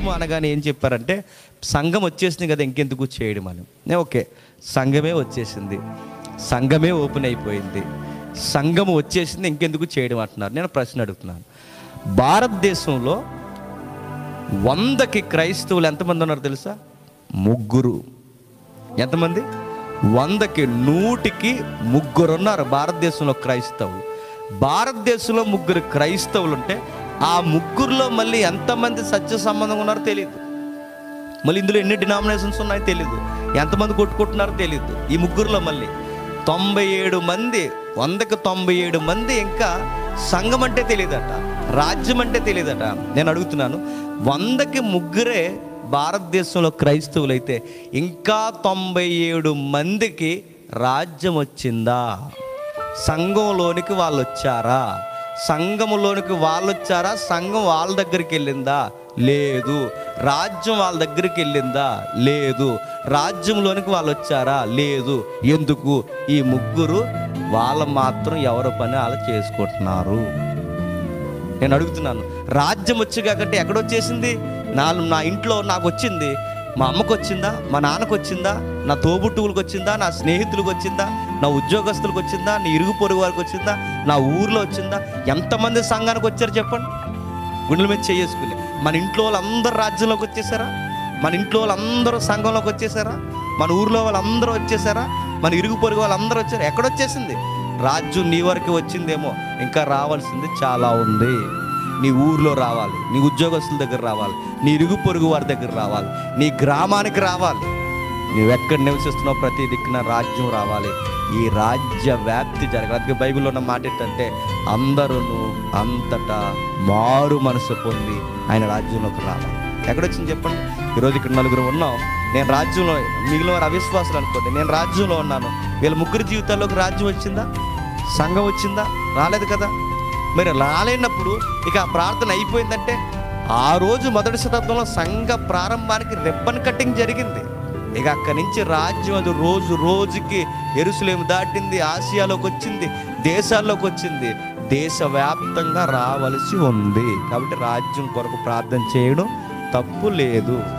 రాజ్యము అనగానే ఏం చెప్పారంటే సంఘం వచ్చేసింది కదా ఇంకెందుకు చేయడం అని నేను ఓకే సంఘమే వచ్చేసింది సంఘమే ఓపెన్ అయిపోయింది సంఘము వచ్చేసింది ఇంకెందుకు చేయడం అంటున్నారు నేను ప్రశ్న అడుగుతున్నాను భారతదేశంలో వందకి క్రైస్తవులు ఎంతమంది ఉన్నారు తెలుసా ముగ్గురు ఎంతమంది వందకి నూటికి ముగ్గురు ఉన్నారు భారతదేశంలో క్రైస్తవులు భారతదేశంలో ముగ్గురు క్రైస్తవులు ఉంటే ఆ ముగ్గురులో మళ్ళీ ఎంతమంది సత్య సంబంధం ఉన్నారో తెలియదు మళ్ళీ ఇందులో ఎన్ని డినామినేషన్స్ ఉన్నాయో తెలియదు ఎంతమంది కొట్టుకుంటున్నారో తెలియదు ఈ ముగ్గురులో మళ్ళీ తొంభై ఏడు మంది వందకి తొంభై ఏడు మంది ఇంకా సంఘం అంటే తెలియదట రాజ్యం అంటే తెలియదట నేను అడుగుతున్నాను వందకి ముగ్గురే భారతదేశంలో క్రైస్తవులైతే ఇంకా తొంభై ఏడు మందికి రాజ్యం వచ్చిందా సంఘంలోనికి వాళ్ళు వచ్చారా సంఘములోనికి వాళ్ళు వచ్చారా సంఘం వాళ్ళ దగ్గరికి వెళ్ళిందా లేదు రాజ్యం వాళ్ళ దగ్గరికి వెళ్ళిందా లేదు రాజ్యంలోనికి వాళ్ళు వచ్చారా లేదు ఎందుకు ఈ ముగ్గురు వాళ్ళ మాత్రం ఎవరి పని వాళ్ళు చేసుకుంటున్నారు నేను అడుగుతున్నాను రాజ్యం వచ్చి కాబట్టి ఎక్కడొచ్చేసింది నా నా ఇంట్లో నాకు వచ్చింది మా అమ్మకు వచ్చిందా మా నాన్నకు వచ్చిందా నా తోబుట్టువులకు వచ్చిందా నా స్నేహితులకు వచ్చిందా నా ఉద్యోగస్తులకు వచ్చిందా నీ ఇరుగు పొరుగు వారికి వచ్చిందా నా ఊర్లో వచ్చిందా ఎంతమంది సంఘానికి వచ్చారు చెప్పండి గుండెల మీద చేసుకుని మన ఇంట్లో వాళ్ళందరూ రాజ్యంలోకి వచ్చేసారా మన ఇంట్లో వాళ్ళందరూ సంఘంలోకి వచ్చేసారా మన ఊర్లో వాళ్ళందరూ వచ్చేసారా మన ఇరుగు పొరుగు వాళ్ళందరూ వచ్చారు ఎక్కడొచ్చేసింది రాజ్యం నీ వరకు వచ్చిందేమో ఇంకా రావాల్సింది చాలా ఉంది నీ ఊర్లో రావాలి నీ ఉద్యోగస్తుల దగ్గర రావాలి నీ ఇరుగు పొరుగు వారి దగ్గర రావాలి నీ గ్రామానికి రావాలి నువ్వు ఎక్కడ నివసిస్తున్నావు ప్రతి దిక్కున రాజ్యం రావాలి ఈ రాజ్య వ్యాప్తి జరగాలి అందుకే బైబిల్లో ఉన్న మాట ఏంటంటే అందరూ అంతటా మారు మనసు పొంది ఆయన రాజ్యంలోకి రావాలి ఎక్కడొచ్చింది చెప్పండి ఈరోజు ఇక్కడ నలుగురు ఉన్నాం నేను రాజ్యంలో మిగిలిన వారు అవిశ్వాసాలు అనుకోండి నేను రాజ్యంలో ఉన్నాను వీళ్ళ ముగ్గురు జీవితాల్లోకి రాజ్యం వచ్చిందా సంఘం వచ్చిందా రాలేదు కదా మరి రాలేనప్పుడు ఇక ఆ ప్రార్థన అయిపోయిందంటే ఆ రోజు మొదటి శతాబ్దంలో సంఘ ప్రారంభానికి రిబ్బన్ కటింగ్ జరిగింది ఇక అక్కడి నుంచి రాజ్యం అది రోజు రోజుకి ఎరుసలేము దాటింది ఆసియాలోకి వచ్చింది దేశాల్లోకి వచ్చింది దేశవ్యాప్తంగా రావలసి ఉంది కాబట్టి రాజ్యం కొరకు ప్రార్థన చేయడం తప్పు లేదు